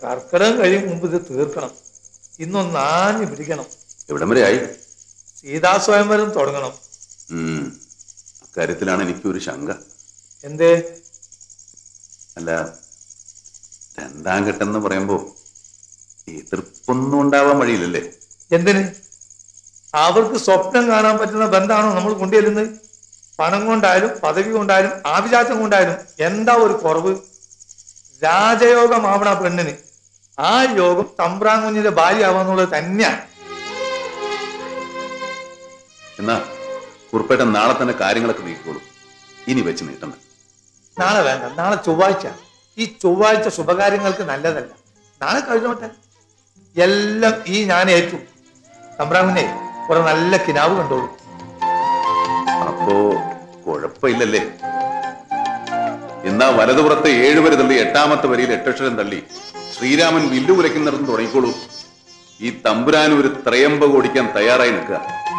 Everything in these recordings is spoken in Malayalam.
കർക്കിടകം കഴിയും മുമ്പ് ഇത് തീർക്കണം ഇന്നൊന്ന് ആഞ്ഞു പിടിക്കണം എവിടം വരെ ആയി സീതാസ്വയംവരം തുടങ്ങണം ഉം. അക്കാര്യത്തിലാണ് എനിക്കൊരു ശങ്ക എന്തേ അല്ല രണ്ടാം ഘട്ടം പറയുമ്പോ എതിർപ്പൊന്നും ഉണ്ടാവാൻ വഴിയില്ലല്ലേ എന്തിന് അവർക്ക് സ്വപ്നം കാണാൻ പറ്റുന്ന ബന്ധമാണോ നമ്മൾ കൊണ്ടുചെല്ലുന്നത് പണം കൊണ്ടായാലും പദവി കൊണ്ടായാലും ആഭിജാത്യം കൊണ്ടായാലും എന്താ ഒരു കുറവ് രാജയോഗമാവണ പെണ്ണിന് ആ യോഗം തമ്പ്രാൻ കുഞ്ഞിന്റെ ഭാര്യ ആവാന്നുള്ളത് തന്നെയാണ് എന്നാ കുറുപ്പേട്ടൻ നാളെ തന്നെ കാര്യങ്ങളൊക്കെ നീക്കോളൂ ഇനി വെച്ച് നീട്ടണ്ട നാളെ വേണ്ട നാളെ ചൊവ്വാഴ്ച ഈ ചൊവ്വാഴ്ച ശുഭകാര്യങ്ങൾക്ക് നല്ലതല്ല നാളെ കഴിഞ്ഞോട്ടെ എല്ലാം ഈ ഞാൻ ഏറ്റു തമ്പ്രാങ്കുഞ്ഞെ കുറെ നല്ല കിനാവ് കണ്ടോളൂ അപ്പോ കുഴപ്പമില്ലല്ലേ എന്നാ വലതുപുറത്തെ ഏഴുവരെ തള്ളി എട്ടാമത്തെ വരിയിൽ എട്ടക്ഷരം തള്ളി ശ്രീരാമൻ വില്ലു ഉലയ്ക്കുന്നിടത്ത് തുടങ്ങിക്കോളൂ ഈ തമ്പുരാൻ ഒരു ത്രയമ്പ ഓടിക്കാൻ തയ്യാറായി നിൽക്കുക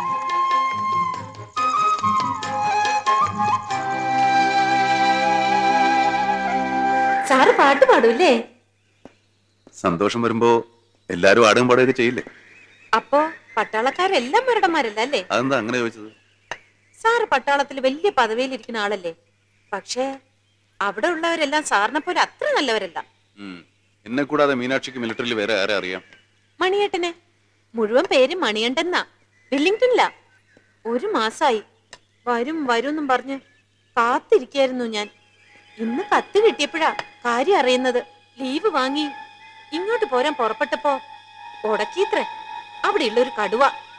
സാറ് പാട്ട് പാടൂല്ലേ സന്തോഷം വരുമ്പോ എല്ലാരും ആടും പാടുകയൊക്കെ ചെയ്യില്ലേ അപ്പോ പട്ടാളക്കാരെല്ലാം മരടന്മാരല്ല അല്ലേ അതെന്താ അങ്ങനെ ചോദിച്ചത് സാറ് പട്ടാളത്തിൽ വലിയ പദവിയിലിരിക്കുന്ന ആളല്ലേ പക്ഷേ അവിടെ ഉള്ളവരെല്ലാം സാറിനെ പോലെ അത്ര നല്ലവരല്ല ഉം. എന്നെ കൂടാതെ മീനാക്ഷിക്ക് മിലിറ്ററിയിൽ വേറെ ആരെ അറിയാം മണിയേട്ടനെ മുഴുവൻ പേര് മണിയണ്ടെന്നാ വെല്ലിംഗ്ടണില്ല ഒരു മാസായി വരും വരും എന്നും പറഞ്ഞ് കാത്തിരിക്കായിരുന്നു ഞാൻ ഇന്ന് കത്ത് കിട്ടിയപ്പോഴാ കാര്യം അറിയുന്നത് ലീവ് വാങ്ങി ഇങ്ങോട്ട് പോരാൻ പുറപ്പെട്ടപ്പോ ഉടക്കീത്രേ അവിടെയുള്ള ഒരു കടുവ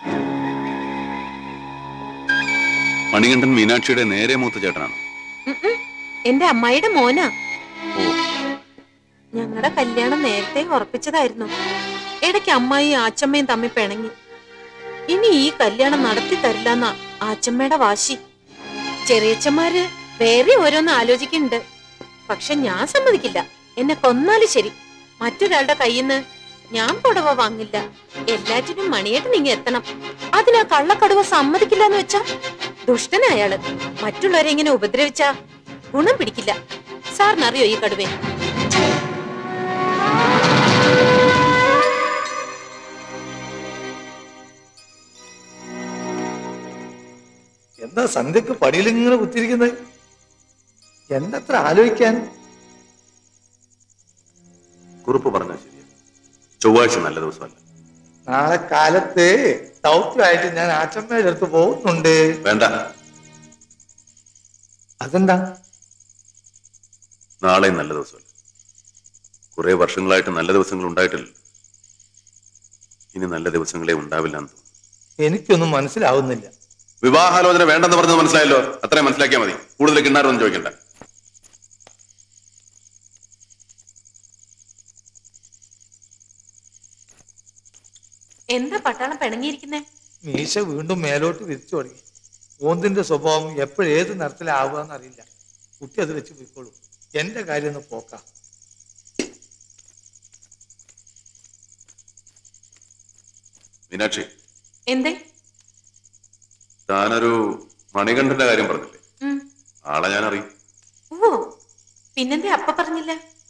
മണികണ്ഠൻ മീനാക്ഷിയുടെ നേരെ മൂത്ത ചേട്ടനാണ് ഉം ഉം. എന്റെ അമ്മായിയുടെ മോനാ ഓ ഞങ്ങളുടെ കല്യാണം നേരത്തെ ഉറപ്പിച്ചതായിരുന്നു ഇടയ്ക്ക് അമ്മായിയും ആച്ചമ്മയും തമ്മിൽ പിണങ്ങി ഇനി ഈ കല്യാണം നടത്തി തരില്ലെന്ന ആച്ചമ്മയുടെ വാശി ചെറിയച്ചന്മാര് വേറെ ഓരോന്ന് ആലോചിക്കുന്നുണ്ട് പക്ഷെ ഞാൻ സമ്മതിക്കില്ല എന്നെ കൊന്നാലും ശരി മറ്റൊരാളുടെ കയ്യിൽ നിന്ന് ഞാൻ പുടവ വാങ്ങില്ല എല്ലാറ്റിനും മണിയേട്ട് നീങ്ങി എത്തണം അതിനാ കള്ളക്കടുവ സമ്മതിക്കില്ല എന്ന് വെച്ചാ ദുഷ്ടനായാള് മറ്റുള്ളവരെ ഇങ്ങനെ ഉപദ്രവിച്ചാ ഗുണം പിടിക്കില്ല സാറിനറിയോ ഈ കടുവേ എന്താ സന്ധ്യക്ക് പടിയിൽ ഇങ്ങനെ കുത്തിരിക്കുന്നത് എന്തത്ര ആലോചിക്കാൻ കുറുപ്പ് പറഞ്ഞാൽ ശരിയാ ചൊവ്വാഴ്ച നല്ല ദിവസമല്ല നാളെ കാലത്ത് ദൗത്യമായിട്ട് ഞാൻ ആച്ചമ്മയുടെ അടുത്ത് പോകുന്നുണ്ട് വേണ്ട അതെന്താ നാളെ നല്ല ദിവസമല്ല കുറെ വർഷങ്ങളായിട്ട് നല്ല ദിവസങ്ങൾ ഉണ്ടായിട്ടില്ല ഇനി നല്ല ദിവസങ്ങളെ ഉണ്ടാവില്ല എന്ന് തോന്നുന്നു എനിക്കൊന്നും മനസ്സിലാവുന്നില്ല വിവാഹാലോചന വേണ്ടെന്ന് പറഞ്ഞത് മനസ്സിലായല്ലോ അത്രയും മനസ്സിലാക്കിയാൽ മതി കൂടുതൽ കിണ്ണാറൊന്നും ചോദിക്കണ്ട എന്താ പട്ടാളം പിണങ്ങിയിരിക്കുന്നേ മീശ വീണ്ടും മേലോട്ട് വിരിച്ചു തുടങ്ങി ഓന്തിന്റെ സ്വഭാവം എപ്പോഴേത് നിറത്തിലാവുക എന്നറിയില്ല കുട്ടി അത് വെച്ച് പോയിക്കോളൂ എന്റെ കാര്യം ഒന്ന് പോക്കാം മീനാക്ഷി എന്തേ താനൊരു മണികണ്ഠന്റെ കാര്യം പറഞ്ഞില്ലേ ഉം. ആളെ ഞാൻ അറിയും ഓ പിന്നെന്തേ അപ്പ പറഞ്ഞില്ല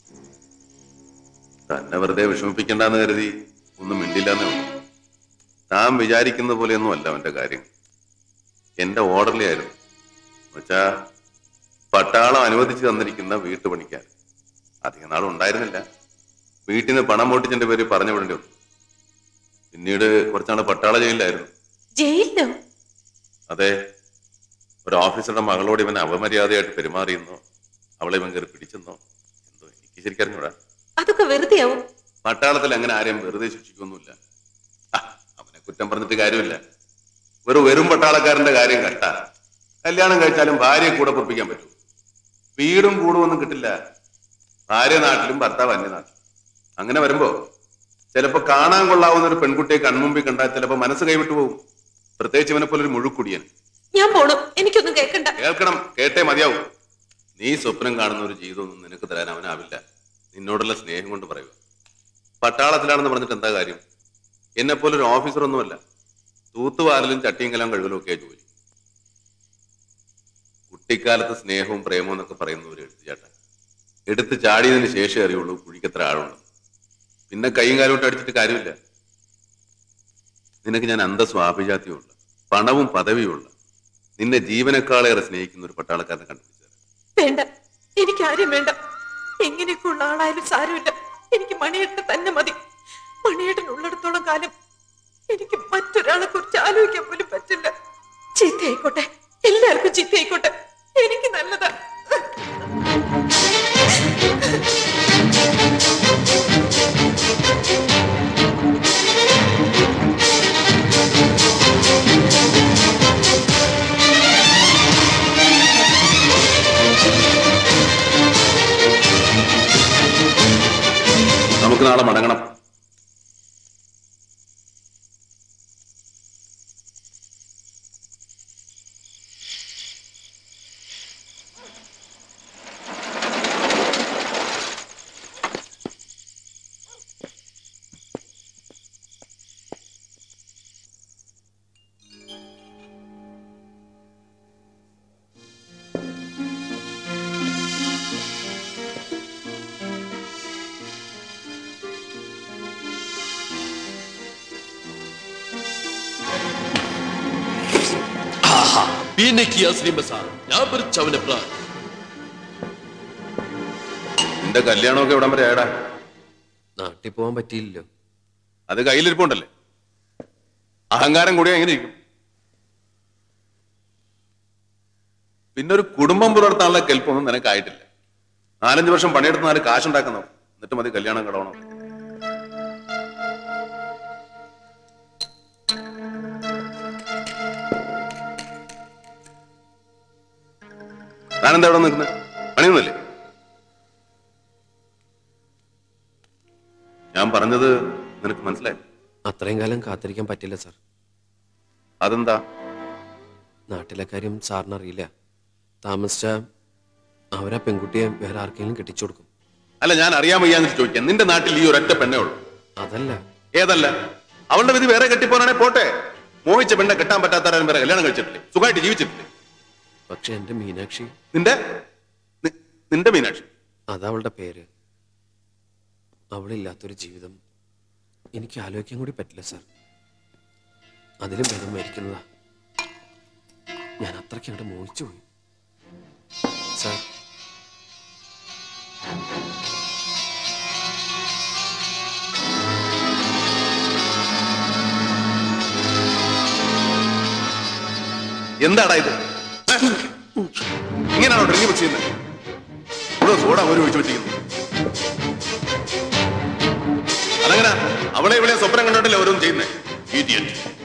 തന്നെ വെറുതെ വിഷമിപ്പിക്കണ്ടെന്ന് കരുതി ഒന്നും മിണ്ടില്ലെന്നേ ഉള്ളൂ താൻ വിചാരിക്കുന്ന പോലെയൊന്നും അല്ല അവന്റെ കാര്യം എന്റെ ഓർഡർലി ആയിരുന്നു എന്നുവെച്ചാ പട്ടാളം അനുവദിച്ചു തന്നിരിക്കുന്ന വീട്ടുപണിക്കാൻ അധിക നാളും ഉണ്ടായിരുന്നില്ല വീട്ടിൽ നിന്ന് പണം പൊട്ടിച്ചെന്റെ പേര് പറഞ്ഞു വിടേണ്ടി വന്നു പിന്നീട് കുറച്ചാള് പട്ടാള ജയിലിലായിരുന്നു ജയിലിലോ അതെ ഒരു ഓഫീസറുടെ മകളോട് ഇവൻ അപമര്യാദയായിട്ട് പെരുമാറിയെന്നോ അവളെ ഇവൻ കയറി പിടിച്ചെന്നോ എന്തോ എനിക്ക് ശരിക്കറിഞ്ഞൂടാ അതൊക്കെ വെറുതെയാവും പട്ടാളത്തിൽ അങ്ങനെ ആരെയും വെറുതെ ശിക്ഷിക്കൊന്നുമില്ല ആ, അവനെ കുറ്റം പറഞ്ഞിട്ട് കാര്യമില്ല ഒരു വെറും പട്ടാളക്കാരന്റെ കാര്യം കട്ട കല്യാണം കഴിച്ചാലും ഭാര്യയെ കൂടെ പൊറപ്പിക്കാൻ പറ്റൂ വീടും കൂടും ഒന്നും കിട്ടില്ല ഭാര്യ നാട്ടിലും ഭർത്താവ് അന്യ നാട്ടിലും അങ്ങനെ വരുമ്പോ ചിലപ്പോ കാണാൻ കൊള്ളാവുന്ന ഒരു പെൺകുട്ടിയെ കൺമുമ്പിൽ കണ്ടാൽ ചിലപ്പോ മനസ്സ് കൈവിട്ടു പോകും പ്രത്യേകിച്ച് ഇവനെ പോലെ ഒരു മുഴുക്കുടിയൻ ഞാൻ പോണു എനിക്കൊന്നും കേൾക്കണ്ട കേൾക്കണം കേട്ടേ മതിയാവും നീ സ്വപ്നം കാണുന്ന ഒരു ജീവിതമൊന്നും നിനക്ക് തരാൻ അവനാവില്ല നിന്നോടുള്ള സ്നേഹം കൊണ്ട് പറയുക പട്ടാളത്തിലാണെന്ന് പറഞ്ഞിട്ട് എന്താ കാര്യം എന്നെ പോലെ ഒരു ഓഫീസർ ഒന്നുമല്ല തൂത്തുവാരലും ചട്ടിയും കലം കഴുകലും ഒക്കെയാ ജോലി കുട്ടിക്കാലത്ത് സ്നേഹവും പ്രേമവും എന്നൊക്കെ പറയുന്ന ഒരു എടുത്തുചാട്ട എടുത്ത് ചാടിയതിന് ശേഷം അറിയുള്ളൂ കുഴിക്കത്ര ആഴുണ്ട് നിന്നെ കൈയും കാലോട്ട് അടിച്ചിട്ട് കാര്യമില്ല നിനക്ക് ഞാൻ അന്തസ്വാഭിജാത്യമുള്ള പണവും പദവിയുമുള്ള നിന്നെ ജീവനേക്കാളേറെ സ്നേഹിക്കുന്ന ഒരു പട്ടാളക്കാരനെ കണ്ടുപിടിച്ചത് വേണ്ട എനിക്ക് ആരും വേണ്ട എങ്ങനെയൊക്കെ ഉള്ള ആളായാലും സാരമില്ല എനിക്ക് മണിയേട്ടനെ തന്നെ മതി മണിയേട്ടൻ ഉള്ളിടത്തോളം കാലം എനിക്ക് മറ്റൊരാളെ കുറിച്ച് ആലോചിക്കാൻ പോലും പറ്റില്ല ചീത്തയായിക്കോട്ടെ എല്ലാവർക്കും ചീത്തയായിക്കോട്ടെ എനിക്ക് നല്ലതാ നമുക്ക് നാളെ മടങ്ങണം पीने की असली मसाल यहाँ पर चवने प्राण നിന്റെ കല്യാണമൊക്കെ എവിടം വരെ ആയടാ നാട്ടിൽ പോകാൻ പറ്റിയില്ലല്ലോ അത് കയ്യിലിരിപ്പുണ്ടല്ലേ അഹങ്കാരം കൂടി എങ്ങനെ ഇരിക്കും പിന്നെ ഒരു കുടുംബം പുലർത്താനുള്ള കെൽപ്പൊന്നും നിനക്കായിട്ടില്ല നാലഞ്ച് വർഷം പണിയെടുത്ത് നാല് കാശുണ്ടാക്കുന്നു എന്നിട്ട് മതി കല്യാണം കടവണം താനെന്താ ഇവിടെ നിൽക്കുന്നത് പണിയൊന്നുമില്ലേ ഞാൻ പറഞ്ഞത് നിനക്ക് മനസ്സിലായി അത്രയും കാലം കാത്തിരിക്കാൻ പറ്റില്ല സാർ അതെന്താ നാട്ടിലെ കാര്യം സാറിന് അറിയില്ല താമസിച്ച അവരാ പെൺകുട്ടിയെ വേറെ ആർക്കെങ്കിലും കെട്ടിച്ചു കൊടുക്കും അല്ല ഞാൻ അറിയാൻ വയ്യാന്ന് ചോദിക്കാം നിന്റെ നാട്ടിൽ ഈ ഒരൊറ്റ പെണ്ണേ ഉള്ളൂ അതല്ല ഏതല്ല അവളുടെ വിധി വേറെ കെട്ടിപ്പോനാണെ പോട്ടെ മോഹിച്ച പെണ്ണെ കെട്ടാൻ പറ്റാത്തവരും വേറെ കല്യാണം കഴിച്ചിട്ടില്ലേ സുഖമായിട്ട് ജീവിച്ചിട്ടില്ലേ പക്ഷെ എന്റെ മീനാക്ഷി നിന്റെ നി- നിന്റെ മീനാക്ഷി അതവളുടെ പേര് അവളില്ലാത്തൊരു ജീവിതം എനിക്ക് ആലോചിക്കാൻ കൂടി പറ്റില്ല സാർ അതിലും ഭേദം മരിക്കുന്നതാ ഞാൻ അത്രയ്ക്ക് അങ്ങോട്ട് മോഹിച്ചു പോയി സാർ എന്താടാ ഇത് ഏ? ഇങ്ങനെയാണോ ഡ്രിങ്ക് മിക്സ് ചെയ്യുന്നത് ഇവിടെ സോഡ ഒരു ഒഴിച്ചു വെച്ചിരിക്കുന്നു അതെങ്ങനെ അവളെ ഇവിടെ സ്വപ്നം കണ്ടോട്ടല്ലേ ഓരോന്നും ചെയ്യുന്നേ Idiot.